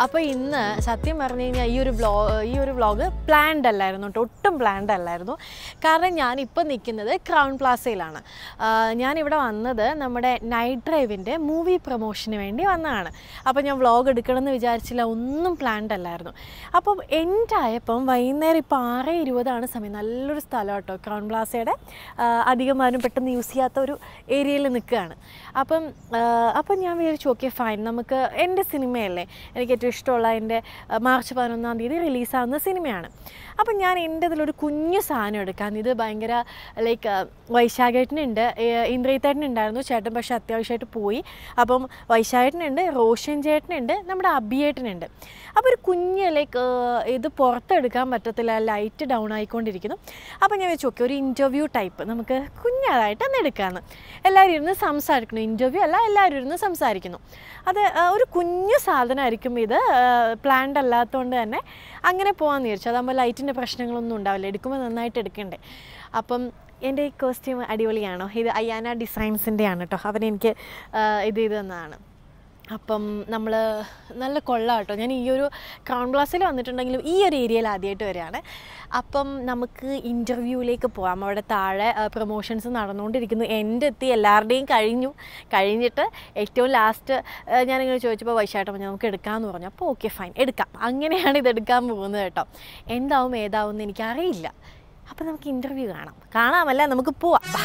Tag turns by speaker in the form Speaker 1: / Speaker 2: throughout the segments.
Speaker 1: അപ്പോൾ ഇന്ന് സത്യം പറഞ്ഞു കഴിഞ്ഞാൽ ഈ ഒരു വ്ലോ ഈ ഒരു വ്ളോഗ് പ്ലാൻഡ് അല്ലായിരുന്നു കേട്ടോ ഒട്ടും പ്ലാൻഡ് അല്ലായിരുന്നു കാരണം ഞാനിപ്പോൾ നിൽക്കുന്നത് ക്രൗൺ പ്ലാസയിലാണ് ആഹ് ഞാനിവിടെ വന്നത് നമ്മുടെ നൈറ്റ് ഡ്രൈവിൻ്റെ മൂവി പ്രൊമോഷന് വേണ്ടി വന്നതാണ് അപ്പോൾ ഞാൻ വ്ളോഗ് എടുക്കണമെന്ന് വിചാരിച്ചില്ല ഒന്നും പ്ലാൻഡ് അല്ലായിരുന്നു അപ്പം എൻ്റെ ആയപ്പം വൈകുന്നേരം ഇപ്പോൾ ആറ് ഇരുപതാണ് സമയം നല്ലൊരു സ്ഥലം കേട്ടോ ക്രൗൺ പ്ലാസയുടെ ആഹ് അധികം ആരും പെട്ടെന്ന് യൂസ് ചെയ്യാത്ത ഒരു ഏരിയയിൽ നിൽക്കുകയാണ് അപ്പം ആഹ് അപ്പം ഞാൻ വിചാരിച്ചു ഓക്കെ ഫൈൻ നമുക്ക് എൻ്റെ സിനിമയല്ലേ എനിക്ക് ഏറ്റവും ഇഷ്ടമുള്ള എൻ്റെ ആഹ് മാർച്ച് പതിനൊന്നാം തീയതി റിലീസാവുന്ന സിനിമയാണ് അപ്പം ഞാൻ എൻ്റെ ഇതിലൊരു കുഞ്ഞു സാധനം എടുക്കാം ഇത് ഭയങ്കര ലൈക്ക് വൈശാഖേട്ടനുണ്ട് ഇന്ദ്രയിത്തേട്ടനുണ്ടായിരുന്നു ചേട്ടൻ പക്ഷേ അത്യാവശ്യമായിട്ട് പോയി അപ്പം വൈശാഖേട്ടനുണ്ട് റോഷൻ ചേട്ടനുണ്ട് നമ്മുടെ അഭിയേട്ടനുണ്ട് അപ്പോൾ ഒരു കുഞ്ഞ് ലൈക്ക് ഇത് പുറത്തെടുക്കാൻ പറ്റത്തില്ല ലൈറ്റ് ഡൗൺ ആയിക്കൊണ്ടിരിക്കുന്നു അപ്പോൾ ഞാൻ വെച്ചു ഓക്കെ ഒരു ഇൻ്റർവ്യൂ ടൈപ്പ് നമുക്ക് കുഞ്ഞതായിട്ട് ഒന്ന് എടുക്കാമെന്ന് എല്ലാവരും ഇരുന്ന് സംസാരിക്കണം ഇൻ്റർവ്യൂ അല്ല എല്ലാവരും ഇരുന്ന് സംസാരിക്കുന്നു അത് ആ, ഒരു കുഞ്ഞു സാധനമായിരിക്കും ഇത് പ്ലാൻഡ് അല്ലാത്തതുകൊണ്ട് തന്നെ അങ്ങനെ പോകാമെന്ന് വിചാരിച്ചു അതാകുമ്പോൾ ലൈറ്റിൻ്റെ പ്രശ്നങ്ങളൊന്നും ഉണ്ടാവില്ല എടുക്കുമ്പോൾ നന്നായിട്ട് എടുക്കണ്ടേ അപ്പം എൻ്റെ ഈ കോസ്റ്റ്യൂം അടിപൊളിയാണോ ഇത് അയ്യാന ഡിസൈൻസിൻ്റെ ആണ് കേട്ടോ അവൻ എനിക്ക് ആ, ഇത് ചെയ്ത് തന്നതാണ് അപ്പം നമ്മൾ നല്ല കൊള്ളാം കേട്ടോ ഞാൻ ഈ ഒരു ക്രൗൺ പ്ലാസിൽ വന്നിട്ടുണ്ടെങ്കിലും ഈ ഒരു ഏരിയയിൽ ആദ്യമായിട്ട് വരികയാണ് അപ്പം നമുക്ക് ഇൻ്റർവ്യൂവിലേക്ക് പോകാം അവിടെ താഴെ പ്രൊമോഷൻസ് നടന്നുകൊണ്ടിരിക്കുന്നു എൻ്റെ എത്തി എല്ലാവരുടെയും കഴിഞ്ഞു കഴിഞ്ഞിട്ട് ഏറ്റവും ലാസ്റ്റ് ഞാനിങ്ങനെ ചോദിച്ചപ്പോൾ വൈശാട്ടം പറഞ്ഞു നമുക്ക് എടുക്കാമെന്ന് പറഞ്ഞു അപ്പോൾ ഓക്കെ ഫൈൻ എടുക്കാം അങ്ങനെയാണ് ഇത് എടുക്കാൻ പോകുന്നത് കേട്ടോ എന്താവും ഏതാവും എന്ന് എനിക്കറിയില്ല അപ്പം നമുക്ക് ഇൻ്റർവ്യൂ കാണാം കാണാമല്ല നമുക്ക് പോവാം ബാ.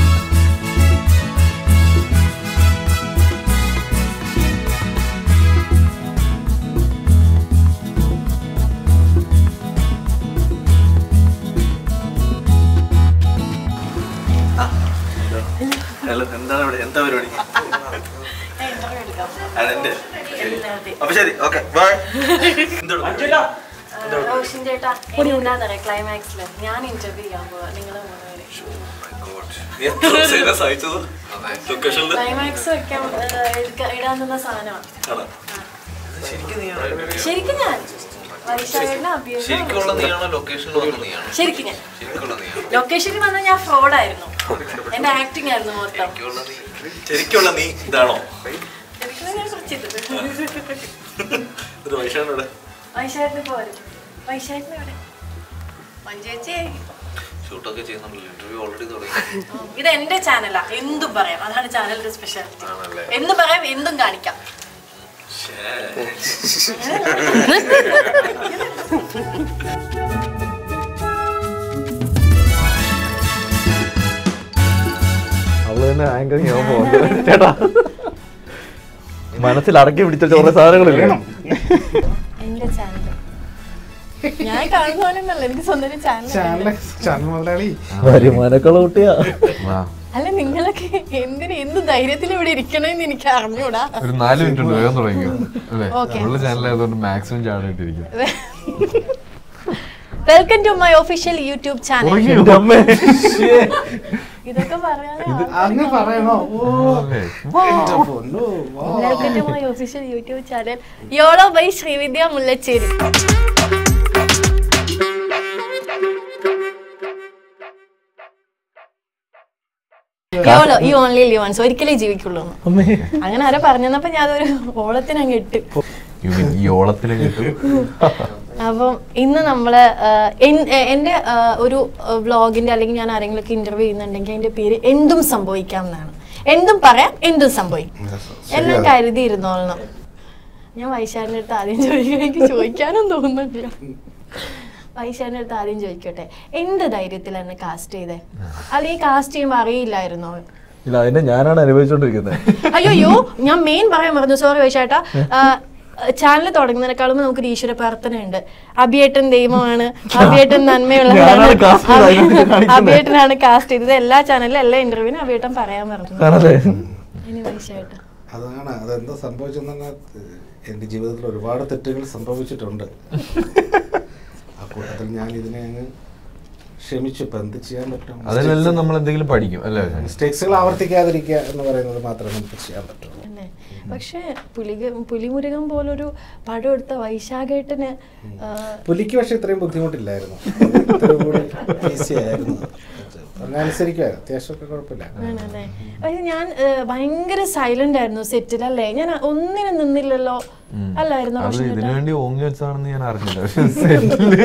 Speaker 2: ഹലോ എന്താണ് ഇവിടെ എന്താ പരിപാടി അതെന്റെ ശരി അപ്പൊ ശരി ഓക്കെ ബൈ
Speaker 1: റോഷൻ ചേട്ടാ എന്താണെന്നറിയാം ക്ലൈമാക്സിൽ ഞാൻ ഇന്റർവ്യൂ ചെയ്യാൻ പോവാ നിങ്ങൾ
Speaker 2: സഹിച്ചത് ലൊക്കേഷനിൽ
Speaker 1: ക്ലൈമാക്സ് വെക്കാൻ ഏഹ്, എടുക്ക- ഇടാൻ നിന്ന സാധനമാണ്
Speaker 2: ശരിക്കും നീയാണ്
Speaker 1: ശരിക്കും ഞാൻ വൈശാഖിന്റെ അഭിനയം
Speaker 3: ശരിക്കുള്ള നീയാണോ ലൊക്കേഷനിൽ വന്ന നീയാണോ
Speaker 1: ശരിക്കും ഞാൻ
Speaker 3: ശരിക്കുള്ള നീയാണോ
Speaker 1: ലൊക്കേഷനിൽ വന്ന ഞാൻ ഫ്രോഡായിരുന്നു എന്റെ ആക്ടിങ് ആയിരുന്നു മൊത്തം
Speaker 3: ശരിക്കുള്ള നീ
Speaker 2: ശരിക്കുള്ള നീ ഇതാണോ
Speaker 1: ശരിക്കും ഞാൻ കുറച്ചിട്ട്
Speaker 2: ഇത് വൈഷാനോട്
Speaker 1: വൈശാഖിന് പോരും വൈശാഖിന് എവിടെ മഞ്ചേച്ചി
Speaker 3: ഷൂട്ടൊക്കെ ചെയ്യുന്നുണ്ടല്ലോ ഇന്റർവ്യൂ ഓൾറെഡി തുടങ്ങി
Speaker 1: ഇത് എന്റെ ചാനലാ എന്തും പറയാം അതാണ് ചാനലിന്റെ സ്പെഷ്യാലിറ്റി
Speaker 3: ആണല്ലേ
Speaker 1: എന്തും പറയാം എന്തും കാണിക്കാം
Speaker 4: അവള് തന്നെ ആങ്കർ ഞാൻ പോകുന്നത് ചേട്ടാ മനസ്സിൽ അടക്കി പിടിച്ച ചോറ സാധനങ്ങളില്ലേ
Speaker 1: എന്റെ ചാനൽ ഞാൻ കാണുന്നതല്ല എനിക്ക് സ്വന്തം ചാനൽ
Speaker 5: ചാനൽ ചാനൽ മുതലാളി
Speaker 4: വരുമാനക്കുള്ള കുട്ടിയാ
Speaker 1: അല്ല നിങ്ങളൊക്കെ എന്തിന് എന്ത് ധൈര്യത്തിൽ ഇവിടെ ഇരിക്കണമെന്ന് എനിക്ക് അറിഞ്ഞൂടാ
Speaker 6: ഒരു നാല് മിനിറ്റ് ഉണ്ട് വേഗം തുടങ്ങി അല്ലേ
Speaker 1: Okay.
Speaker 6: നമ്മളുടെ ചാനലായതുകൊണ്ട് മാക്സിമം ചാടിയിട്ടിരിക്കും
Speaker 1: welcome to my official YouTube channel
Speaker 4: എന്റെ അമ്മേ
Speaker 1: ഇതൊക്കെ പറയാനേ
Speaker 5: അങ്ങ് പറയണോ ഓ
Speaker 6: അല്ലേ?
Speaker 5: എന്റെ പൊന്നോ വാ.
Speaker 1: Welcome to my official YouTube channel YOLO by Srividya Mullachery YOLO ഈ ഓൺലി ലിവൻസ് ഒരിക്കലേ ജീവിക്കുള്ളൂ എന്ന്.
Speaker 4: അമ്മേ
Speaker 1: അങ്ങനെ ആരോ പറഞ്ഞപ്പോ ഞാൻ അതൊരു ഓളത്തിന് അങ്ങ് ഇട്ട്
Speaker 6: You mean ഈ ഓളത്തിലെ കിട്ടും
Speaker 1: അപ്പം ഇന്ന് നമ്മള് ആഹ്, എൻ- എ- എൻ്റെ ആഹ്, ഒരു വ്ളോഗിന്റെ അല്ലെങ്കിൽ ഞാൻ ആരെങ്കിലും ഇന്റർവ്യൂ ചെയ്യുന്നുണ്ടെങ്കിൽ അതിന്റെ പേര് എന്തും സംഭവിക്കാം എന്നാണ് എന്തും പറയാം എന്തും സംഭവിക്കും എല്ലാം കരുതി ഇരുന്നോളണം ഞാൻ വൈശാലിന്റെ അടുത്ത് ആദ്യം ചോദിക്കാൻ എനിക്ക് ചോദിക്കാനും തോന്നുന്നില്ല വൈശാലിന്റെ അടുത്ത് ആദ്യം ചോദിക്കട്ടെ എന്ത് ധൈര്യത്തിലാണ് കാസ്റ്റ് ചെയ്തേ അല്ലെങ്കിൽ കാസ്റ്റ് ചെയ്യുമ്പോൾ അറിയില്ലായിരുന്നോ
Speaker 4: ഇല്ല അതിനെ ഞാനാണ് അനുഭവിച്ചോണ്ടിരിക്കുന്നത്
Speaker 1: അയ്യോ ഞാൻ മെയിൻ പറയാൻ പറഞ്ഞു സോറി വൈശാട്ടാ ചാനൽ തുടങ്ങുന്നതിനേക്കാളും നമുക്കൊരു ഈശ്വര പ്രാർത്ഥന ഉണ്ട് അഭിയേട്ടൻ ദൈവമാണ് അഭിയേട്ടൻ നന്മയുള്ളതാണ്
Speaker 4: ഞാനാണ് cast ചെയ്തത്, അതിനെ കാണിക്കുന്നത്.
Speaker 1: അഭിയേട്ടനാണ് കാസ്റ്റ് ചെയ്തത് എല്ലാ ചാനലിലും എല്ലാ ഇന്റർവ്യൂവിനും അഭിയേട്ടൻ പറയാൻ പറഞ്ഞു
Speaker 4: ആണല്ലേ
Speaker 1: ഇനി വൈശാട്ടാ
Speaker 5: അതാണ് അതെന്താ സംഭവിച്ചെന്ന് പറഞ്ഞാൽ എൻ്റെ ജീവിതത്തിൽ ഒരുപാട് തെറ്റുകൾ സംഭവിച്ചിട്ടുണ്ട് ആ കൂട്ടത്തിൽ ഞാൻ ഇതിനെ അങ്ങ് ക്ഷമിച്ചു ഇപ്പം എന്ത് ചെയ്യാൻ പറ്റും
Speaker 6: അതിലെല്ലാം നമ്മൾ എന്തെങ്കിലും പഠിക്കും അല്ലേ
Speaker 5: മിസ്റ്റേക്സുകൾ ആവർത്തിക്കാതിരിക്കുക എന്ന് പറയുന്നത് മാത്രമേ നമുക്ക് ചെയ്യാൻ പറ്റുള്ളൂ
Speaker 1: അല്ലേ പക്ഷെ പുലിക പുലിമുരുകൻ പോലൊരു പടം എടുത്ത വൈശാഖേട്ടന് ആ,
Speaker 5: പുലിക്ക് പക്ഷെ ഇത്രയും ബുദ്ധിമുട്ടില്ലായിരുന്നു ഇത്രയും കൂടി ഈസി ആയിരുന്നു പറഞ്ഞാൽ അനുസരിക്കുക അത്യാവശ്യമൊക്കെ കുഴപ്പമില്ല
Speaker 1: ആണല്ലേ പക്ഷെ ഞാൻ ഏഹ്, ഭയങ്കര സൈലന്റ് ആയിരുന്നു സെറ്റിൽ അല്ലേ ഞാൻ ഒന്നിനും നിന്നില്ലല്ലോ അല്ലായിരുന്നു
Speaker 6: അത്
Speaker 1: റോഷൻ
Speaker 6: ഇതിനു
Speaker 1: ചേട്ടാ
Speaker 6: വേണ്ടി ഓങ്ങി വെച്ചാണെന്ന് ഞാൻ അറിഞ്ഞില്ല പക്ഷെ സെറ്റില്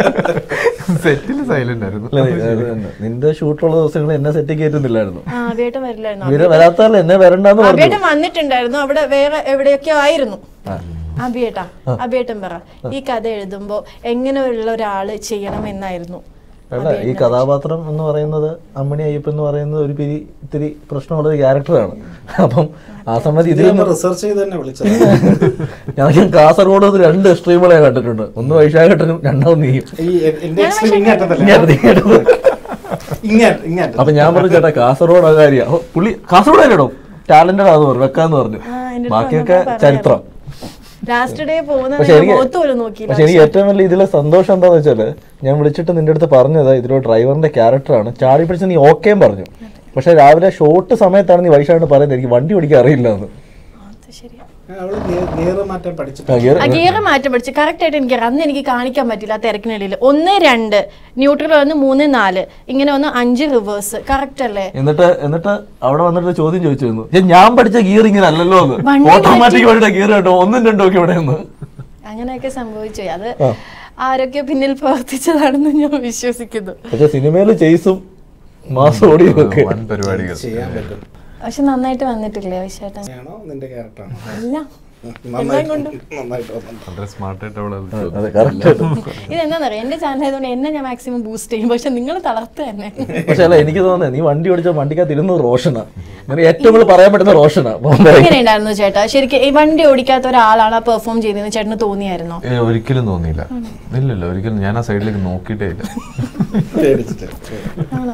Speaker 6: സെറ്റില് സൈലന്റ് ആയിരുന്നു
Speaker 4: അല്ല, നീ- അത് തന്നെ. നിന്റെ ഷൂട്ടുള്ള ദിവസങ്ങൾ എന്നെ സെറ്റ് കയറ്റുന്നില്ലായിരുന്നു
Speaker 1: ആ അബിയേട്ടൻ വരില്ലായിരുന്നു
Speaker 4: ഇവര് വരാത്തതല്ല എന്നെ വരണ്ടെന്ന് പറഞ്ഞു
Speaker 1: അബിയേട്ടൻ വന്നിട്ടുണ്ടായിരുന്നു അവിടെ വേറെ എവിടെയൊക്കെയോ ആയിരുന്നു അബിയേട്ടാ അബിയേട്ടൻ പറ ഈ കഥ എഴുതുമ്പോ എങ്ങനെയുള്ള ഒരാള് ചെയ്യണം എന്നായിരുന്നു
Speaker 4: അല്ല ഈ കഥാപാത്രം എന്ന് പറയുന്നത് അമ്മണി അയ്യപ്പൻ എന്ന് പറയുന്നത് ഒരു പിരി ഇത്തിരി പ്രശ്നമുള്ള ഒരു ക്യാരക്ടറാണ് അപ്പം ആ സമയത്ത് ഇതിൽ
Speaker 5: റിസർച്ച് ചെയ്ത് തന്നെ വിളിച്ചത്
Speaker 4: ഞാൻ കാസർഗോഡ് നിന്ന് രണ്ട് എക്സ്ട്രീമുകളെ കണ്ടിട്ടുണ്ട് ഒന്ന് വൈശാഖട്ടനും രണ്ടാമത് നീയും
Speaker 5: ഈ എ- എന്റെ എക്സ്ട്രീം ഇങ്ങേറ്റത്തല്ലേ
Speaker 4: ഇങ്ങേറ്റത്ത് ഇങ്ങേറ്റത്ത്.
Speaker 5: ഇങ്ങേറ്റ ഇങ്ങേറ്റ
Speaker 4: അപ്പൊ ഞാൻ പറഞ്ഞു ചേട്ടാ കാസർഗോഡ് ആ കാര്യ പുള്ളി കാസർഗോഡ് ആയിട്ടോ ടാലന്റഡ് ആണെന്ന് പറഞ്ഞു വെക്കാന്ന് പറഞ്ഞു
Speaker 1: ആ, എൻ്റെ അടുത്ത്
Speaker 4: ബാക്കിയൊക്കെ
Speaker 1: വന്നപ്പോ
Speaker 4: ചരിത്രം
Speaker 1: ലാസ്റ്റ് ഡേ പോകുന്ന
Speaker 4: പക്ഷെ എനിക്ക്
Speaker 1: മുഖത്ത് പോലും നോക്കിയില്ല
Speaker 4: പക്ഷെ എനിക്ക് ഏറ്റവും വലിയ ഇതിലെ സന്തോഷം എന്താന്ന് വെച്ചാല് ഞാൻ വിളിച്ചിട്ട് നിന്റെ അടുത്ത് പറഞ്ഞത് ഇതിലൊരു ഡ്രൈവറിന്റെ ക്യാരക്ടറാണ് ചാടി പിടിച്ച് നീ ഓക്കേം പറഞ്ഞു പക്ഷെ രാവിലെ ഷോർട്ട് സമയത്താണ് നീ വൈശാഖ് പറയുന്നത് എനിക്ക് വണ്ടി ഓടിക്കാൻ അറിയില്ല എന്ന്
Speaker 1: അത് ശരിയാ
Speaker 5: അവള് ഗിയർ മാറ്റാൻ പഠിച്ചു
Speaker 4: ആ, gear-
Speaker 1: ആ ഗിയർ മാറ്റം പഠിച്ച് കറക്റ്റ് ആയിട്ട് എനിക്ക് അന്ന് എനിക്ക് കാണിക്കാൻ പറ്റില്ല ആ തിരക്കിനിടയിൽ ഒന്ന് രണ്ട് ന്യൂട്രൽ വന്ന് മൂന്ന് നാല് ഇങ്ങനെ വന്ന് അഞ്ച് റിവേഴ്സ് കറക്റ്റ് അല്ലേ
Speaker 4: എന്നിട്ട് എന്നിട്ട് അവിടെ വന്നിട്ട് ചോദ്യം ചോദിച്ചിരുന്നു "ഏ, ഞാൻ പഠിച്ച ഗിയർ ഇങ്ങനെ അല്ലല്ലോ എന്ന്
Speaker 1: വണ്ടി
Speaker 4: ഓട്ടോമാറ്റിക് വണ്ടിയുടെ ഗിയർ കേട്ടോ ഒന്നും രണ്ടും ഒക്കെ ഇവിടെ നിന്ന്
Speaker 1: അങ്ങനെയൊക്കെ സംഭവിച്ചു അത് ആരൊക്കെ പിന്നിൽ പ്രവർത്തിച്ചതാണെന്ന് ഞാൻ വിശ്വസിക്കുന്നു
Speaker 4: പക്ഷെ സിനിമയിൽ ചെയ്സും മാസം ഓടിയും ഒക്കെ
Speaker 6: വൻ പരിപാടികൾ
Speaker 5: ചെയ്യാൻ പറ്റും
Speaker 1: പക്ഷെ നന്നായിട്ട് വന്നിട്ടില്ലേ വിശേഷം
Speaker 5: ആണോ നിന്റെ ക്യാരക്ടറാണോ
Speaker 1: അല്ല
Speaker 5: നന്നായിട്ട് നന്നായിട്ട് വന്നിട്ടുണ്ട്
Speaker 6: വളരെ സ്മാർട്ടായിട്ട് അവളെ അത് ചോദിച്ചു.
Speaker 4: അതെ കറക്റ്റ്
Speaker 1: ഇതെന്താണെന്നറിയാം എന്റെ ചാനൽ ആയതുകൊണ്ട് എന്നെ ഞാൻ മാക്സിമം ബൂസ്റ്റ് ചെയ്യും പക്ഷെ നിങ്ങൾ തളർത്ത് തന്നെ
Speaker 4: പക്ഷെ അല്ല എനിക്ക് തോന്നുന്നത് നീ വണ്ടി ഓടിച്ച വണ്ടിക്കകത്ത് ഇരുന്നത് റോഷനാ അങ്ങനെ ഏറ്റവും കൂടുതൽ പറയാൻ പറ്റുന്ന റോഷനാ
Speaker 1: എങ്ങനെ ഉണ്ടായിരുന്നു ചേട്ടാ ശരിക്കും ഈ വണ്ടി ഓടിക്കാത്ത ഒരാളാണ് ആ പെർഫോം ചെയ്തതെന്ന് ചേട്ടന് തോന്നിയായിരുന്നോ
Speaker 6: ഏ, ഒരിക്കലും തോന്നിയില്ല ഇല്ലല്ല ഒരിക്കലും ഞാൻ ആ സൈഡിലേക്ക് നോക്കിയിട്ടേ ഇല്ല
Speaker 5: പേടിച്ചിട്ട്
Speaker 1: ആണോ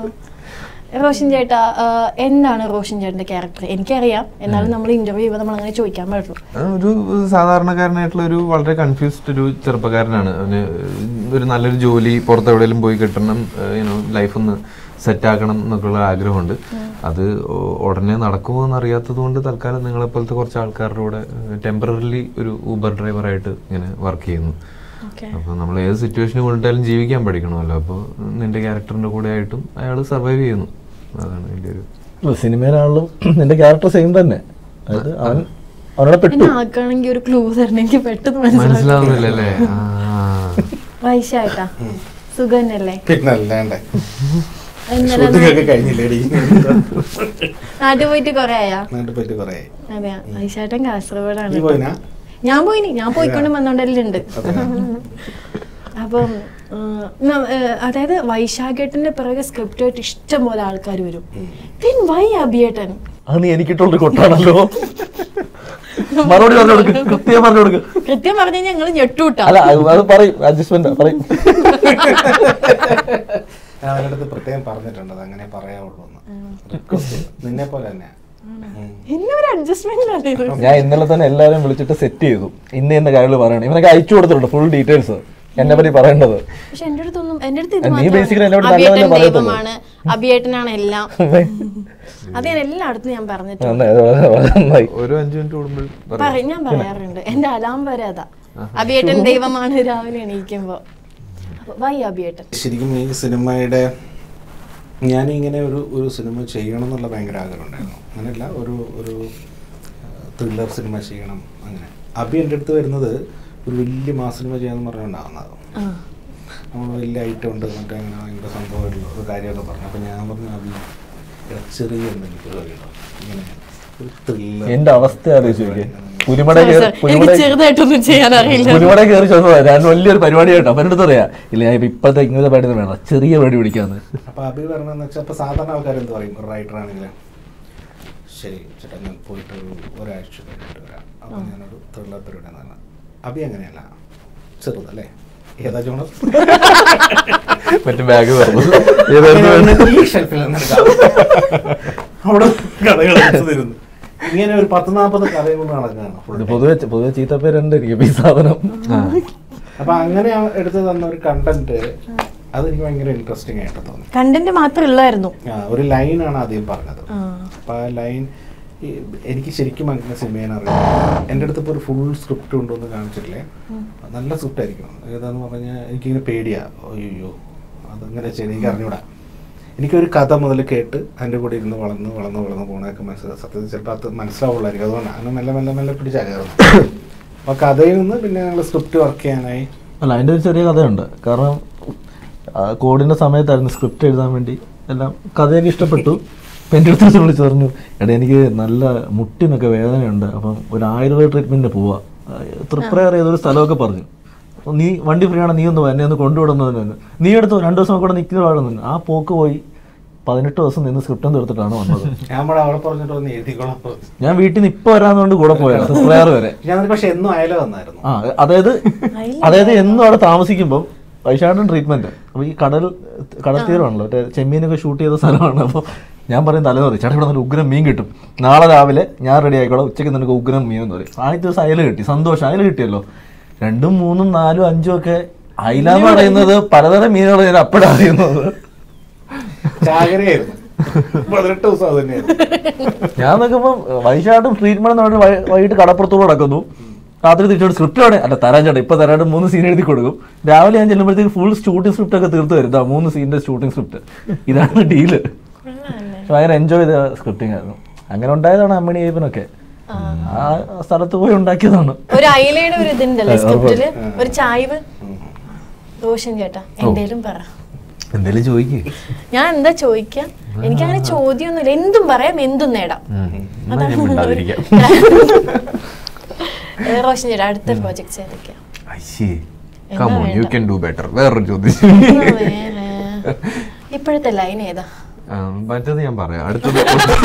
Speaker 1: റോഷൻ ചേട്ടാ ആ, എന്താണ് റോഷൻ ചേട്ടന്റെ ക്യാരക്ടർ എനിക്കറിയാം എന്നാലും നമ്മൾ ഇന്റർവ്യൂ ചെയ്യുമ്പോൾ നമ്മൾ അങ്ങനെ ചോദിക്കാൻ പാടുള്ളൂ
Speaker 6: ആ, ഒരു സാധാരണക്കാരനായിട്ടുള്ള ഒരു വളരെ കൺഫ്യൂസ്ഡ് ഒരു ചെറുപ്പക്കാരനാണ് അവന് ഒരു നല്ലൊരു ജോലി പുറത്ത് എവിടെയെങ്കിലും പോയി കിട്ടണം യുനോ ലൈഫ് ഒന്ന് സെറ്റ് ആക്കണം എന്നൊക്കെയുള്ള ആഗ്രഹമുണ്ട് അത് ഒ- ഉടനെ നടക്കുമോ എന്ന് അറിയാത്തത് കൊണ്ട് തൽക്കാലം നിങ്ങളെ പോലത്തെ കുറച്ച് ആൾക്കാരുടെ കൂടെ ടെമ്പററിലി ഒരു ഊബർ ഡ്രൈവറായിട്ട് ഇങ്ങനെ വർക്ക് ചെയ്യുന്നു
Speaker 1: ഓക്കെ
Speaker 6: അപ്പോൾ നമ്മൾ ഏത് സിറ്റുവേഷനിൽ കൊണ്ടിട്ടാലും ജീവിക്കാൻ പഠിക്കണമല്ലോ അപ്പോൾ നിന്റെ ക്യാരക്ടറിന്റെ കൂടെ ആയിട്ടും അയാൾ സർവൈവ് ചെയ്യുന്നു അതാണ് എൻ്റെ ഒരു
Speaker 4: സിനിമയിലാണെങ്കിലും നിന്റെ ക്യാരക്ടർ സെയിം തന്നെ അതായത് അവൻ അവനോട് പെട്ടു
Speaker 1: എന്നെ ആക്കുകയാണെങ്കിൽ ഒരു ക്ലൂ തരണം എനിക്ക് പെട്ടെന്ന് മനസ്സിലാവും
Speaker 6: മനസ്സിലാവുന്നില്ല അല്ലേ ആ
Speaker 1: വൈശായിട്ടാ സുഖന്നല്ലേ
Speaker 5: പിന്നെ അല്ലാണ്ട്
Speaker 1: ഇന്നലെ
Speaker 5: ഷൂട്ടിംഗ് ഒക്കെ കഴിഞ്ഞില്ലേടി
Speaker 1: നാട്ടിൽ പോയിട്ട് കൊറേ ആയാ
Speaker 5: നാട്ടിൽ പറ്റി കുറേ
Speaker 1: അതെ വൈശാട്ടൻ കാസർഗോഡാണ്
Speaker 5: നീ പോയിനാ
Speaker 1: ഞാൻ പോയിനി ഞാൻ പോയിക്കൊണ്ട് വന്നോണ്ടെല്ലാം അപ്പം ആ, ന- ഏ, അതായത് വൈശാഖേട്ടന്റെ പിറകെ സ്ക്രിപ്റ്റ് ആയിട്ട് ഇഷ്ടം പോലെ ആൾക്കാർ വരും പിന്നെ വൈ അഭിയേട്ടൻ
Speaker 4: അത് നീ എനിക്കിട്ടുള്ളൊരു കൊട്ടാണല്ലോ മറുപടി പറഞ്ഞു കൊടുക്ക് കൃത്യം പറഞ്ഞു കൊടുക്ക്
Speaker 1: കൃത്യം പറഞ്ഞു കഴിഞ്ഞാൽ ഞങ്ങൾ ഞെട്ടൂട്ടാ
Speaker 4: അല്ല അത് അത് പറയും അഡ്ജസ്റ്റ്മെന്റ് പറയും
Speaker 5: ഞാൻ അവരുടെ അടുത്ത് പ്രത്യേകം പറഞ്ഞിട്ടുണ്ട് അത് അങ്ങനെ പറയാവുള്ളൂ എന്ന് റിക്വസ്റ്റ് ചെയ്തു നിന്നെ പോലെ തന്നെ
Speaker 1: എന്നെ ഒരു അഡ്ജസ്റ്റ്മെന്റ് ആണ് ഇത്
Speaker 4: ഞാൻ ഇന്നലെ തന്നെ എല്ലാവരും വിളിച്ചിട്ട് സെറ്റ് ചെയ്തു ഇന്ന ഇന്ന കാര്യങ്ങൾ പറയണം ഇവനൊക്കെ അയച്ചു കൊടുത്തിട്ടുണ്ട് ഫുൾ ഡീറ്റെയിൽസ് എന്നെ പറ്റി പറയേണ്ടത്
Speaker 1: പക്ഷെ എന്റെ അടുത്തൊന്നും എന്റെ അടുത്ത് ഇത്
Speaker 4: നീ
Speaker 1: മാത്രമാണ്.
Speaker 4: basically എന്നോട് നല്ലതല്ലേ
Speaker 1: അഭിയേട്ടൻ
Speaker 4: പറയത്തുള്ളൂ.
Speaker 1: ദൈവമാണ് അഭിയേട്ടനാണ് എല്ലാം അത് ഞാൻ എല്ലായിടത്തും ഞാൻ പറഞ്ഞിട്ടുണ്ട്
Speaker 4: നന്നായി, അത് വളരെ- വളരെ നന്നായി
Speaker 6: ഒരു അഞ്ചു മിനിറ്റ് കൂടുമ്പോൾ പറയാം
Speaker 1: പറ- ഞാൻ പറയാറുണ്ട് എന്റെ അലാം വരെ അതാ അഭിയേട്ടൻ ദൈവമാണ് രാവിലെ എണീക്കുമ്പോ അപ്പൊ വൈ അഭിയേട്ടൻ
Speaker 5: ശരിക്കും ഈ സിനിമയുടെ ഞാനിങ്ങനെ ഒരു ഒരു സിനിമ ചെയ്യണം എന്നുള്ള ഭയങ്കര ആഗ്രഹമുണ്ടായിരുന്നു അങ്ങനെയല്ല ഒരു ഒരു ത്രില്ലർ സിനിമ ചെയ്യണം അങ്ങനെ അഭി എൻ്റെ അടുത്ത് വരുന്നത് ഒരു വലിയ മാസ് സിനിമ ചെയ്യാമെന്ന് പറഞ്ഞുകൊണ്ടാവുന്നത്
Speaker 1: ആ
Speaker 5: നമ്മൾ വലിയ ഐറ്റം ഉണ്ട് മറ്റേ അങ്ങനെ ഭയങ്കര സംഭവമായിട്ടുള്ള ഒരു കാര്യമൊക്കെ പറഞ്ഞു അപ്പോൾ ഞാൻ പറഞ്ഞു അഭി എടാ, ചെറിയ എന്തെങ്കിലും പരിപാടി ഉണ്ടോ ഇങ്ങനെ ഒരു ത്രില്ലർ
Speaker 4: എന്റെ അവസ്ഥ ആലോചിച്ച് നോക്കിയേ പുലിമട
Speaker 1: Sorry,
Speaker 4: കയറി
Speaker 1: sir. എനിക്ക്
Speaker 4: പുലിമട
Speaker 1: ചെറുതായിട്ടൊന്നും ചെയ്യാൻ അറിയില്ല
Speaker 4: പുലിമട കയറി ചോദിച്ചതാ ഞാൻ വലിയൊരു പരിപാടി കേട്ടോ അവൻ്റെ അടുത്ത് പറയാ ഇല്ല ഞാൻ ഇപ്പൊ ഇപ്പോഴത്തെ ഇങ്ങനത്തെ പരിപാടി വേണം ചെറിയ പരിപാടി പിടിക്കാന്ന്
Speaker 5: അപ്പോൾ അഭി പറഞ്ഞതെന്ന് വെച്ചാൽ ഇപ്പോൾ സാധാരണ ആൾക്കാർ എന്ത് പറയും ഒരു റൈറ്റർ ആണെങ്കിൽ ശരി ചേട്ടാ ഞാൻ പോയിട്ട് ഒരു ഒരാഴ്ച കഴിഞ്ഞിട്ട് വരാം അപ്പോൾ ഞാനൊരു ത്രില്ലർ പരിപാടി എന്നാണ് അഭി അങ്ങനെയല്ല ചെറുതല്ലേ ഏതാ ജോണസ്
Speaker 6: മറ്റേ ബാഗ് പറഞ്ഞു
Speaker 5: ഈ ഷെൽഫിൽ നിന്ന് എടുക്കാം. അവിടെ കഥകൾ വെച്ച് തരുന്നു ഇങ്ങനെ ഒരു പത്ത് നാൽപ്പത് കഥകൾ കൊണ്ട് നടക്കുകയാണ്
Speaker 4: ഇത്
Speaker 5: full time.
Speaker 4: പൊതുവെ പൊതുവെ ചീത്തപ്പേരുണ്ട് എനിക്ക് ഈ സാധനം
Speaker 5: അപ്പൊ അങ്ങനെ ആ എടുത്ത് തന്ന ഒരു കണ്ടന്റ് അതെനിക്ക് ഭയങ്കര ഇൻട്രസ്റ്റിംഗ് ആയിട്ട് തോന്നി
Speaker 1: കണ്ടന്റ് മാത്രമേ ഉള്ളായിരുന്നു
Speaker 5: ആ, ഒരു ലൈനാണ് ആദ്യം പറഞ്ഞത്
Speaker 1: ആ.
Speaker 5: അപ്പൊ ആ ലൈൻ എനിക്ക് ശരിക്കും അങ്ങനെ സിനിമയെ അറിയാം എൻ്റെ അടുത്ത് ഇപ്പോൾ ഒരു ഫുൾ സ്ക്രിപ്റ്റ് കൊണ്ടുവന്ന് കാണിച്ചിട്ടില്ലേ നല്ല സ്ക്രിപ്റ്റ് ആയിരിക്കും ഏതാന്ന് പറഞ്ഞാൽ എനിക്കിങ്ങനെ പേടിയാ അയ്യോ അതങ്ങനെ ചെയ്ത് എനിക്ക് അറിഞ്ഞൂടാ എനിക്കൊരു കഥ മുതൽ കേട്ട് അതിൻ്റെ കൂടെ ഇരുന്ന് വളർന്ന് വളർന്ന് വളർന്ന് പോകണതൊക്കെ മനസ്സിലാവും സത്യത്തിൽ ചിലപ്പോൾ അത് മനസ്സിലാവുള്ളായിരിക്കും അതുകൊണ്ടാണ് അങ്ങനെ മെല്ലെ മെല്ലെ മെല്ലെ പിടിച്ചാൽ കയറുന്നത് അപ്പോൾ കഥയിൽ നിന്ന് പിന്നെ ഞങ്ങൾ സ്ക്രിപ്റ്റ് വർക്ക് ചെയ്യാനായി
Speaker 4: അല്ല അതിൻ്റെ ഒരു ചെറിയ കഥയുണ്ട് കാരണം ആ, കോഡിൻ്റെ സമയത്തായിരുന്നു സ്ക്രിപ്റ്റ് എഴുതാൻ വേണ്ടി എല്ലാം കഥയൊക്കെ ഇഷ്ടപ്പെട്ടു അപ്പം എൻ്റെ അടുത്ത് വിളിച്ച് പറഞ്ഞു എടാ എനിക്ക് നല്ല മുട്ടിനൊക്കെ വേദനയുണ്ട് അപ്പം ഒരു ആയുർവേദ ട്രീറ്റ്മെൻറ്റിന് പോവാ തൃപ്രയർ ചെയ്തൊരു സ്ഥലമൊക്കെ പറഞ്ഞു അപ്പോൾ നീ വണ്ടി ഫ്രീ ആണ് നീ ഒന്ന് വാ, എന്നെ ഒന്ന് കൊണ്ടുവിടുന്നതിന് തന്നെ നീ എടുത്തു രണ്ട് ദിവസം കൂടെ നിൽക്കുന്നതാണെന്ന് ആ പോക്ക് പോയി പതിനെട്ട് ദിവസം നിന്ന് സ്ക്രിപ്റ്റും തീർത്തിട്ടാണ് വന്നത്
Speaker 5: ഞാൻ ഇവിടെ അവിടെ പറഞ്ഞിട്ട് ഒന്ന് എഴുതിക്കോളാം
Speaker 4: ഞാൻ വീട്ടിൽ നിന്ന് ഇപ്പോൾ വരാന്നുകൊണ്ട് കൂടെ പോയാണ് തൃപ്രയർ വരെ
Speaker 5: ഞാൻ പക്ഷെ എന്നും അയല വന്നായിരുന്നു
Speaker 4: ആ അതായത് അതായത് എന്നും അവിടെ താമസിക്കുമ്പോൾ വൈശാഖൻ ട്രീറ്റ്മെന്റ് അപ്പോൾ ഈ കടൽ കടൽ തീരമാണല്ലോ മറ്റേ ചെമ്മീനൊക്കെ ഷൂട്ട് ചെയ്ത സ്ഥലമാണ് അപ്പോൾ ഞാൻ പറയും തലേന്ന് പറയും ചേട്ടാ ഇവിടെ നല്ല ഉഗ്രം മീൻ കിട്ടും നാളെ രാവിലെ ഞാൻ റെഡി ആയിക്കോളാം ഉച്ചയ്ക്ക് നിനക്ക് ഉഗ്രം മീൻ എന്ന് പറയും ആദ്യത്തെ ദിവസം അയല കിട്ടി സന്തോഷം അയല കിട്ടിയല്ലോ രണ്ടും മൂന്നും നാലും അഞ്ചും ഒക്കെ അയല എന്ന് പറയുന്നത് പലതരം മീനുകൾ ഞാൻ അപ്പോഴാണ് അറിയുന്നത്
Speaker 5: ചാകരയായിരുന്നു പതിനെട്ട് ദിവസം അത് തന്നെയായിരുന്നു
Speaker 4: ഞാൻ നോക്കുമ്പോൾ വൈശാഖും ട്രീറ്റ്മെന്റ് എന്ന് പറഞ്ഞിട്ട് വൈ- വൈകിട്ട് കടപ്പുറത്തൂടെ നടക്കുന്നു രാത്രി തിരിച്ചോട് സ്ക്രിപ്റ്റ് അവിടെ അല്ല തരാൻ ചേട്ടാ ഇപ്പൊ തരാണ്ട് മൂന്ന് സീൻ എഴുതി കൊടുക്കും രാവിലെ ഞാൻ ചെല്ലുമ്പോഴത്തേക്ക് ഫുൾ ഷൂട്ടിംഗ് സ്ക്രിപ്റ്റ് ഒക്കെ തീർത്ത് വരും ദാ മൂന്ന് സീനിന്റെ ഷൂട്ടിംഗ് സ്ക്രിപ്റ്റ് ഇതാണ് ഡീല് ഭയങ്കര എൻജോയ് ചെയ്ത സ്ക്രിപ്റ്റിംഗ് ആയിരുന്നു അങ്ങനെ ഉണ്ടായതാണ് അമ്മണി അയ്യപ്പനൊക്കെ ആ സ്ഥലത്ത് പോയി ഉണ്ടാക്കിയതാണ്
Speaker 1: ഒരു അയിലയുടെ ഒരു ഇതുണ്ടല്ലേ സ്ക്രിപ്റ്റില് ഒരു ചായ്വ് റോഷൻ ചേട്ടാ എന്തേലും പറ
Speaker 6: എന്തേലും ചോദിക്കേ
Speaker 1: ഞാൻ എന്താ ചോദിക്കാം എനിക്കങ്ങനെ ചോദ്യമൊന്നുമില്ല എന്തും പറയാം എന്തും നേടാം
Speaker 6: ഞാൻ മിണ്ടാതിരിക്കാം
Speaker 1: ഏ, റോഷൻ ചേട്ടാ അടുത്ത പ്രോജക്ട്സ് ഏതൊക്കെയാ
Speaker 6: അയ്യേ
Speaker 1: എന്താ
Speaker 6: കമോൺ യു
Speaker 1: വേണ്ട?
Speaker 6: ക്യാൻ ഡു ബെറ്റർ വേറൊരു ചോദ്യം
Speaker 1: എന്നാ വേറെ? ഇപ്പോഴത്തെ ലൈൻ ഏതാ
Speaker 6: ആ, മറ്റേത് ഞാൻ പറയാം അടുത്തത്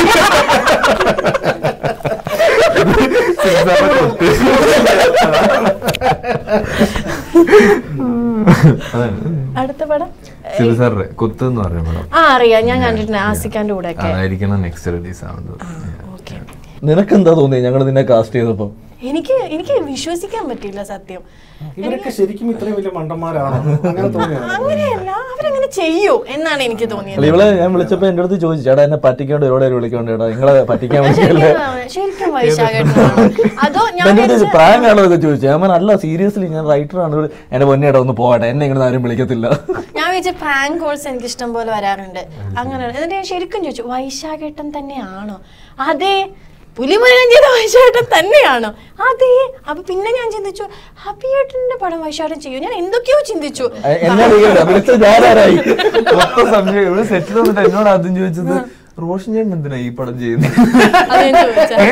Speaker 1: അടുത്ത പടം
Speaker 6: ശിവ സാറിന്റെ കുത്ത് എന്ന് പറഞ്ഞ പടം
Speaker 1: ആ അറിയാം ഞാൻ കണ്ടിട്ടുണ്ട് ആസിക്കാന്റെ കൂടെ ഒക്കെ
Speaker 6: അതായിരിക്കണം നെക്സ്റ്റ് റിലീസ് ആവുന്നത്
Speaker 1: ഓക്കെ
Speaker 4: നിനക്ക് എന്താ തോന്നി ഞങ്ങൾ നിന്നെ കാസ്റ്റ് ചെയ്തപ്പോ
Speaker 1: എനിക്ക് എനിക്ക് വിശ്വസിക്കാൻ പറ്റില്ല സത്യം
Speaker 5: ഇവരൊക്കെ ശരിക്കും ഇത്രയും വലിയ മണ്ടന്മാരാണോ അങ്ങനെ തോന്നിയാണ്
Speaker 1: അങ്ങനെയല്ല അവരങ്ങനെ ചെയ്യൂ എന്നാണ് എനിക്ക് തോന്നിയത്
Speaker 4: അല്ല ഇവളെ ഞാൻ വിളിച്ചപ്പോ എന്റെ അടുത്ത് ചോദിച്ചു ചേട്ടാ എന്നെ പറ്റിക്കാണ്ട് ഒരുപാട് പേര് വിളിക്കണ്ട ചേട്ടാ നിങ്ങളെ പറ്റിക്കാൻ വേണ്ടിയല്ലേ
Speaker 1: ശരിക്കും ശരിക്കും വൈശാഖേട്ടനാണോ അതോ ഞാൻ
Speaker 4: എന്റെ അടുത്ത്
Speaker 1: വിചാരിച്ച-
Speaker 4: പ്രായം ആണോ ഒക്കെ ചോദിച്ചു ഞാൻ പറഞ്ഞു, അല്ല സീരിയസ്ലി ഞാൻ റൈറ്ററാണ് എന്റെ പൊന്നേട്ടാ ഒന്ന് പോകട്ടെ എന്നെ ഇങ്ങനെ ആരും വിളിക്കത്തില്ല
Speaker 1: ഞാൻ വിചാരിച്ച പ്രാങ്ക് കോൾസ് എനിക്ക് ഇഷ്ടം പോലെ വരാറുണ്ട് അങ്ങനെ എന്നിട്ട് ഞാൻ ശരിക്കും ചോദിച്ചു വൈശാഖേട്ടൻ തന്നെയാണോ അതെ പുലിമുരുകൻ ചെയ്ത വൈശാഖേട്ടൻ തന്നെയാണോ അതെ അപ്പൊ പിന്നെ ഞാൻ ചിന്തിച്ചു അഭിയേട്ടന്റെ പടം വൈശാഖേട്ടൻ ചെയ്യും ഞാൻ എന്തൊക്കെയോ ചിന്തിച്ചു
Speaker 4: എ- എന്നെ വിളിക്കണ്ട വിളിച്ചത് ഞാനാരായി മൊത്തം സംശയം ഇവിടെ സെറ്റിൽ വന്നിട്ട് എന്നോട് ആദ്യം ചോദിച്ചത് റോഷൻ ചേട്ടൻ എന്തിനാ ഈ പടം ചെയ്യുന്നത്
Speaker 1: അത് ഞാൻ ചോദിച്ചത്.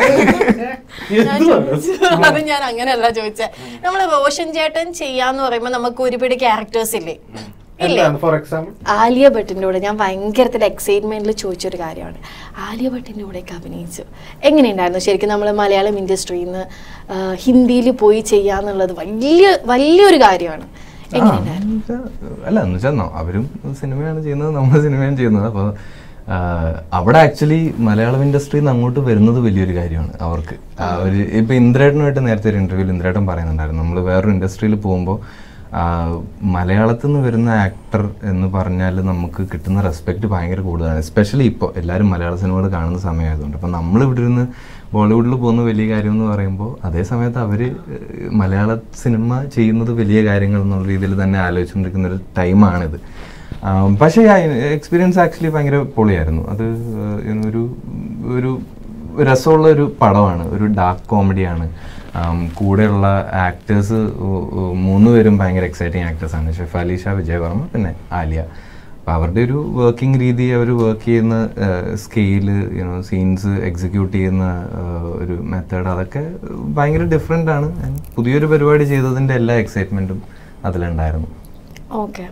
Speaker 1: ഞാൻ ചോദിച്ചു. അത് ഞാൻ അങ്ങനെയല്ല ചോദിച്ചത് നമ്മള് റോഷൻ ചേട്ടൻ ചെയ്യാന്ന് പറയുമ്പോ നമുക്ക് ഒരുപാട് ക്യാരക്ടേഴ്സ് ഇല്ലേ ഇല്ലേ
Speaker 5: എന്താണ് ഫോർ എക്സാമ്പിൾ
Speaker 1: ആലിയ ഭട്ടിൻ്റെ കൂടെ ഞാൻ ഭയങ്കരത്തിൽ എക്സൈറ്റ്മെന്റിൽ ചോദിച്ചൊരു കാര്യമാണ് ആലിയ ഭട്ടിൻ്റെ കൂടെയൊക്കെ അഭിനയിച്ചു എങ്ങനെയുണ്ടായിരുന്നു ശരിക്കും നമ്മൾ മലയാളം ഇൻഡസ്ട്രിയിൽ നിന്ന് ഹിന്ദിയിൽ പോയി ചെയ്യാന്നുള്ളത് വലിയ വലിയൊരു കാര്യമാണ് എങ്ങനെയുണ്ടായിരുന്നു
Speaker 6: അല്ല എന്ന് വെച്ചാൽ അവരും സിനിമയാണ് ചെയ്യുന്നത് നമ്മൾ സിനിമയാണ് ചെയ്യുന്നത് അപ്പോൾ അവിടെ ആക്ച്വലി മലയാളം ഇൻഡസ്ട്രിയിൽ നിന്ന് അങ്ങോട്ട് വരുന്നത് വലിയൊരു കാര്യമാണ് അവർക്ക് അവർ ഇപ്പൊ ഇന്ദ്രേട്ടനുമായിട്ട് നേരത്തെ ഒരു ഇന്റർവ്യൂവിൽ ഇന്ദ്രേട്ടൻ പറയുന്നുണ്ടായിരുന്നു നമ്മൾ വേറൊരു ഇൻഡസ്ട്രിയിൽ പോകുമ്പോൾ മലയാളത്തിൽ നിന്ന് വരുന്ന ആക്ടർ എന്ന് പറഞ്ഞാൽ നമുക്ക് കിട്ടുന്ന റെസ്പെക്റ്റ് ഭയങ്കര കൂടുതലാണ് എസ്പെഷ്യലി ഇപ്പോൾ എല്ലാവരും മലയാള സിനിമകൾ കാണുന്ന സമയമായതുകൊണ്ട് അപ്പം നമ്മൾ ഇവിടെ ഇരുന്ന് ബോളിവുഡിൽ പോകുന്ന വലിയ കാര്യം എന്ന് പറയുമ്പോൾ അതേ സമയത്ത് അവർ മലയാള സിനിമ ചെയ്യുന്നത് വലിയ കാര്യങ്ങൾ എന്നുള്ള രീതിയിൽ തന്നെ ആലോചിച്ചുകൊണ്ടിരിക്കുന്ന ഒരു ടൈമാണിത് ആം, പക്ഷേ എക്സ്പീരിയൻസ് ആക്ച്വലി ഭയങ്കര പൊളിയായിരുന്നു അത് ഏഹ്, ഒരു ഒരു രസമുള്ള ഒരു പടമാണ് ഒരു ഡാർക്ക് കോമഡിയാണ് കൂടെയുള്ള ആക്ടേഴ്സ് മൂന്നുപേരും ഭയങ്കര എക്സൈറ്റിംഗ് ആക്ടേഴ്സാണ് ഷെഫാലി ഷാ വിജയവർമ്മ പിന്നെ ആലിയ അപ്പോൾ അവരുടെ ഒരു വർക്കിംഗ് രീതി അവർ വർക്ക് ചെയ്യുന്ന സ്കെയില് യുനോ സീൻസ് എക്സിക്യൂട്ട് ചെയ്യുന്ന ഏഹ്, ഒരു മെത്തേഡ് അതൊക്കെ ഭയങ്കര ഡിഫറെൻ്റ് ആണ് And പുതിയൊരു പരിപാടി ചെയ്തതിൻ്റെ എല്ലാ എക്സൈറ്റ്മെൻറ്റും അതിലുണ്ടായിരുന്നു
Speaker 1: ഓക്കെ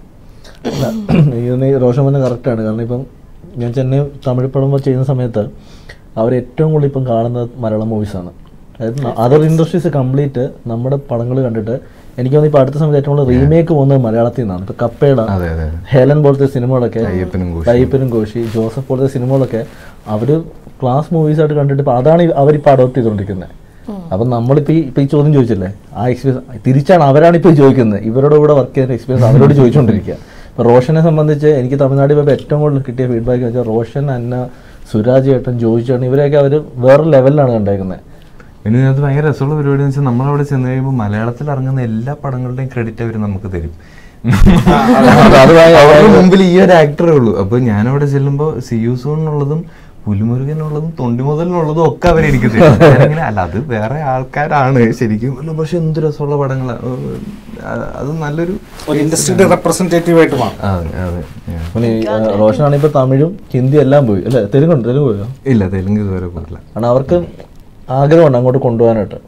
Speaker 4: ഈ റോഷൻ പറഞ്ഞ കറക്റ്റാണ് കാരണം ഇപ്പം ഞാൻ ചെന്നൈ തമിഴ് പടം ചെയ്യുന്ന സമയത്ത് അവർ ഏറ്റവും കൂടുതൽ ഇപ്പം കാണുന്നത് മലയാളം മൂവീസാണ് അതായത് അതർ ഇൻഡസ്ട്രീസ് കംപ്ലീറ്റ് നമ്മുടെ പടങ്ങൾ കണ്ടിട്ട് എനിക്ക് തോന്നുന്നു ഇപ്പോൾ അടുത്ത സമയത്ത് ഏറ്റവും കൂടുതൽ റീമേക്ക് പോകുന്നത് മലയാളത്തിൽ നിന്നാണ് ഇപ്പോൾ കപ്പേട
Speaker 6: അതെ അതെ
Speaker 4: ഹേലൻ പോലത്തെ സിനിമകളൊക്കെ
Speaker 6: അയ്യപ്പനും കോശി.
Speaker 4: അയ്യപ്പനും കോശി ജോസഫ് പോലത്തെ സിനിമകളൊക്കെ അവർ ക്ലാസ് മൂവീസായിട്ട് കണ്ടിട്ട് ഇപ്പോൾ അതാണ് ഈ- അവരിപ്പോൾ അഡോപ്റ്റ് ചെയ്തുകൊണ്ടിരിക്കുന്നത് അപ്പം നമ്മളിപ്പോൾ ഈ ഇപ്പോൾ ഈ ചോദ്യം ചോദിച്ചില്ലേ ആ എക്സ്പീരിയൻസ് തിരിച്ചാണ് അവരാണ് ഇപ്പോൾ ചോദിക്കുന്നത് ഇവരുടെ കൂടെ വർക്ക് ചെയ്യുന്ന എക്സ്പീരിയൻസ് അവരോട് ചോദിച്ചുകൊണ്ടിരിക്കുക ഇപ്പോൾ റോഷനെ സംബന്ധിച്ച് എനിക്ക് തമിഴ്നാട്ടിൽ പോയപ്പോൾ ഏറ്റവും കൂടുതൽ കിട്ടിയ ഫീഡ്ബാക്ക് വെച്ചാൽ റോഷൻ അന്ന സുരാജ് ചേട്ടൻ ജോജി ചേട്ടൻ ഇവരെയൊക്കെ അവർ വേറെ ലെവലിലാണ് കണ്ടേക്കുന്നത്
Speaker 6: പിന്നെ ഇതിനകത്ത് ഭയങ്കര രസമുള്ള പരിപാടി എന്ന് വെച്ചാൽ നമ്മളവിടെ ചെന്ന് കഴിയുമ്പോൾ മലയാളത്തിൽ ഇറങ്ങുന്ന എല്ലാ പടങ്ങളുടെയും ക്രെഡിറ്റ് അവർ നമുക്ക് തരും
Speaker 4: അത് അത് ഭയ-
Speaker 6: അവരുടെ മുമ്പിൽ ഈ ഒരു ആക്ടറേ ഉള്ളൂ അപ്പൊ ഞാൻ അവിടെ ചെല്ലുമ്പോ സിയൂസോന്നുള്ളതും പുലിമുരുകനുള്ളതും തൊണ്ടിമുതലിനുള്ളതും ഒക്കെ അവരെ എനിക്ക് തരും. ഞാനിങ്ങനെ, അല്ല അത് വേറെ ആൾക്കാരാണ് ശരിക്കും അല്ല, പക്ഷെ എന്ത് രസമുള്ള പടങ്ങളാ ഓ, അത് അത് നല്ലൊരു
Speaker 5: ഒരു ഇൻഡസ്ട്രിയുടെ റെപ്രസെന്റേറ്റീവ് ആയിട്ട് മാറും
Speaker 6: അതെ അതെ yeah.
Speaker 4: പിന്നെ ഈ, ആ, റോഷനാണ് ഇപ്പൊ തമിഴും ഹിന്ദി എല്ലാം പോയി അല്ലെ തെലുങ്കുണ്ട് തെലുങ്ക് പോയോ
Speaker 6: ഇല്ല തെലുങ്ക് ഇതുവരെ പോയില്ല
Speaker 4: കാരണം അവർക്ക് ആഗ്രഹമുണ്ട് അങ്ങോട്ട് കൊണ്ടുപോകാനായിട്ട്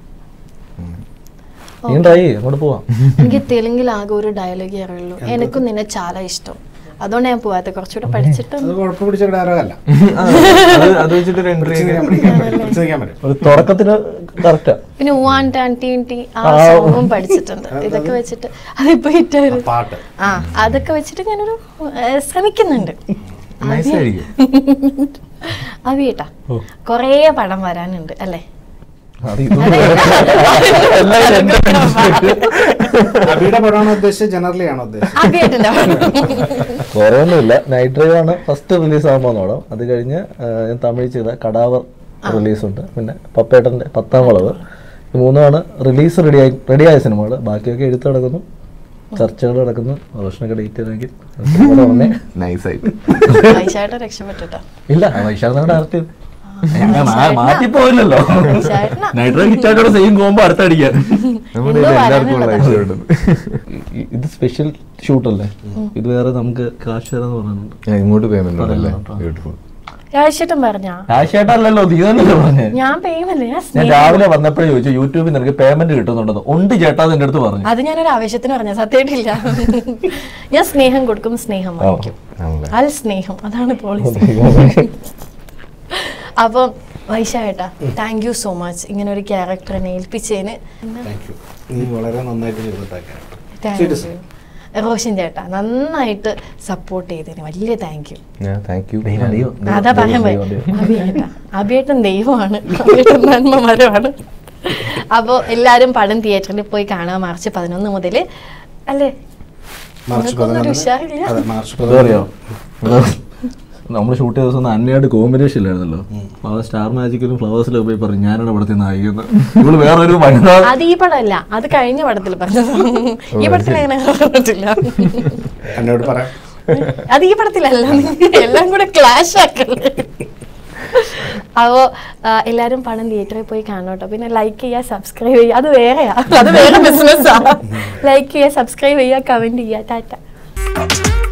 Speaker 4: നീ ട്രൈ ചെയ്യ് അങ്ങോട്ട് പോവാം
Speaker 1: എനിക്ക് തെലുങ്കിൽ ആകെ ഒരു ഡയലോഗേ അറിയുള്ളൂ എനിക്കും നിന്നെ ചാല ഇഷ്ടം അതുകൊണ്ട് ഞാൻ പോവാത്ത കുറച്ചുകൂടെ പഠിച്ചിട്ട്
Speaker 5: അത് കുഴപ്പം പിടിച്ച ഡയലോഗല്ല
Speaker 6: ആ, അത് അത് വെച്ചിട്ട് ഒരു എൻട്രി
Speaker 5: പിടിച്ച് നിൽക്കാൻ പറ്റും പിടിച്ച് നിൽക്കാൻ പറ്റും
Speaker 4: ഒരു തുടക്കത്തിന് കറക്റ്റാ
Speaker 1: പിന്നെ ഊവാൻ ടാൻ ടീൻ ടീ ആ സോങ്ങും പഠിച്ചിട്ടുണ്ട് ഇതൊക്കെ വെച്ചിട്ട് അതിപ്പോ ഹിറ്റായിരുന്നു
Speaker 5: പാട്ട്
Speaker 1: ആ അതൊക്കെ വെച്ചിട്ട് ഞാനൊരു ഏ, ശ്രമിക്കുന്നുണ്ട്
Speaker 6: നൈസ് ആയിരിക്കും
Speaker 1: അവിയേട്ടാ കൊറേ പടം വരാനുണ്ട് അല്ലേ
Speaker 4: അത് ഇത് എല്ലാം എന്റെ
Speaker 5: അബിയുടെ പടമാണോ ഉദ്ദേശിച്ചത് ജനറലി ആണോ ഉദ്ദേശിച്ചത്
Speaker 1: അവിയേട്ടന്റെ
Speaker 4: വേറെ ഒന്നുമില്ല നൈറ്റ് ഡ്രൈവ് ആണ് ഫസ്റ്റ് റിലീസ് ആകുമ്പോൾ പടം അത് കഴിഞ്ഞ് ആ, ഞാൻ തമിഴ് ചെയ്ത കടാവർ റിലീസ് ഉണ്ട് പിന്നെ പപ്പേട്ടന്റെ പത്താം വളവ് ഇത് മൂന്നുമാണ് റിലീസ് റെഡിയായി റെഡിയായ സിനിമകൾ ബാക്കിയൊക്കെ എഴുത്ത് നടക്കുന്നു ചർച്ചകൾ നടക്കുന്നു റോഷനൊക്കെ ഡേറ്റ് ചെയ്തെങ്കിൽ ഉടനെ
Speaker 6: നൈസ് ആയിട്ട്
Speaker 1: വൈശായിട്ട് രക്ഷപ്പെട്ടിട്ടാ
Speaker 4: ഇല്ല വൈശാഖ് ഡയറക്റ്റ് ചെയ്ത് ഞാൻ മാ- മാറ്റിപ്പോയില്ലല്ലോ
Speaker 1: ചേട്ടനാ.
Speaker 4: നൈറ്റ് ഡ്രൈവ് ഹിറ്റായിട്ടോടെ സെയിം കോമ്പോ അടുത്തടിക്കാൻ
Speaker 6: നമ്മുടെ
Speaker 1: എന്തോ
Speaker 6: കയ്യിൽ എല്ലാവർക്കും ഉള്ള
Speaker 1: വരാനുള്ളതാ.
Speaker 6: ഐശ്വര്യം
Speaker 4: ഇ- ഇത് സ്പെഷ്യൽ ഷൂട്ടല്ലേ ഇത് വേറെ നമുക്ക് കാശ് തരാന്ന് പറയുന്നുണ്ട്
Speaker 6: ഇങ്ങോട്ട് പേയ്മെന്റ് ഉണ്ടല്ലേ
Speaker 4: പറയാം.
Speaker 6: ബ്യൂട്ടിഫുൾ
Speaker 1: രാജേട്ടൻ പറഞ്ഞാ
Speaker 4: കാശായിട്ടല്ലല്ലോ നീ തന്നെയല്ലേ പറഞ്ഞേ
Speaker 1: ഞാൻ പേയ്മല്ലേ ഞാൻ
Speaker 4: ഞാൻ
Speaker 1: സ്നേഹം
Speaker 4: രാവിലെ വന്നപ്പോഴേ ചോദിച്ചു യൂട്യൂബിൽ നിനക്ക് പേയ്മെന്റ് കിട്ടുന്നുണ്ടെന്ന് ഉണ്ട് ചേട്ടാ എന്റെ അടുത്ത് പറഞ്ഞു
Speaker 1: അത് ഞാനൊരു ആവശ്യത്തിന് പറഞ്ഞ സത്യമായിട്ടില്ല ഞാൻ സ്നേഹം കൊടുക്കും സ്നേഹം വാങ്ങിക്കും
Speaker 6: ആണല്ലേ
Speaker 1: അൽ സ്നേഹം അതാണ് പോളിസി അപ്പം വൈശാഖേട്ടാ താങ്ക് യു സോ മച്ച് ഇങ്ങനെ ഒരു ക്യാരക്ടറിനെ ഏൽപ്പിച്ചതിന്
Speaker 5: താങ്ക് യു നീ വളരെ നന്നായിട്ട് ചെയ്തിട്ടൊക്കെ
Speaker 1: താങ്ക് യു റോഷൻ ചേട്ടാ നന്നായിട്ട് സപ്പോർട്ട് ചെയ്തതിന് വലിയ താങ്ക് യു
Speaker 6: ഞാൻ താങ്ക് യു
Speaker 4: ദൈവം, ദൈവം.
Speaker 1: അതാ പറയാൻ
Speaker 4: ദൈവം, ദൈവം.
Speaker 1: അഭിയേട്ടാ അഭിയേട്ടൻ ദൈവമാണ് അഭിയേട്ടൻ നന്മമരമാണ് അപ്പോൾ എല്ലാവരും പടം തിയേറ്ററിൽ പോയി കാണാൻ മാർച്ച് പതിനൊന്ന് മുതൽ അല്ലേ
Speaker 5: മാർച്ച്
Speaker 1: നിങ്ങൾക്കൊന്നും ഒരു
Speaker 5: പതിനൊന്ന്
Speaker 1: ഉഷാറില്ല
Speaker 5: അതെ മാർച്ച്
Speaker 4: ഇത് അറിയോ നമ്മൾ ഷൂട്ട് ചെയ്ത ദിവസം അന്നയായിട്ട് കോമ്പിനേഷൻ ഇല്ലായിരുന്നല്ലോ അപ്പൊ ആ സ്റ്റാർ മാജിക്കിലും ഫ്ലവേഴ്സിലും പോയി പറഞ്ഞു ഞാനാണ് ഇവിടുത്തെ നായിക ഇവള് വേറൊരു വനിത
Speaker 1: അത് ഈ പടമല്ല അത് കഴിഞ്ഞ പടത്തിൽ പറഞ്ഞത് ഈ പടത്തിൽ അങ്ങനെ പറഞ്ഞിട്ടില്ല
Speaker 5: എന്നോട് പറയാം
Speaker 1: അത് ഈ പടത്തിലല്ല നിങ്ങൾ എല്ലാം കൂടെ ക്ലാഷ് ആക്കല്ലേ അപ്പോ ആ, എല്ലാരും പടം തിയേറ്ററിൽ പോയി കാണോട്ടോ പിന്നെ ലൈക്ക് ചെയ്യുക സബ്സ്ക്രൈബ് ചെയ്യുക അത് വേറെയാ അത് വേറെ ബിസിനസ്സാ ലൈക്ക് ചെയ്യുക സബ്സ്ക്രൈബ് ചെയ്യുക കമന്റ് ചെയ്യുക ടാറ്റ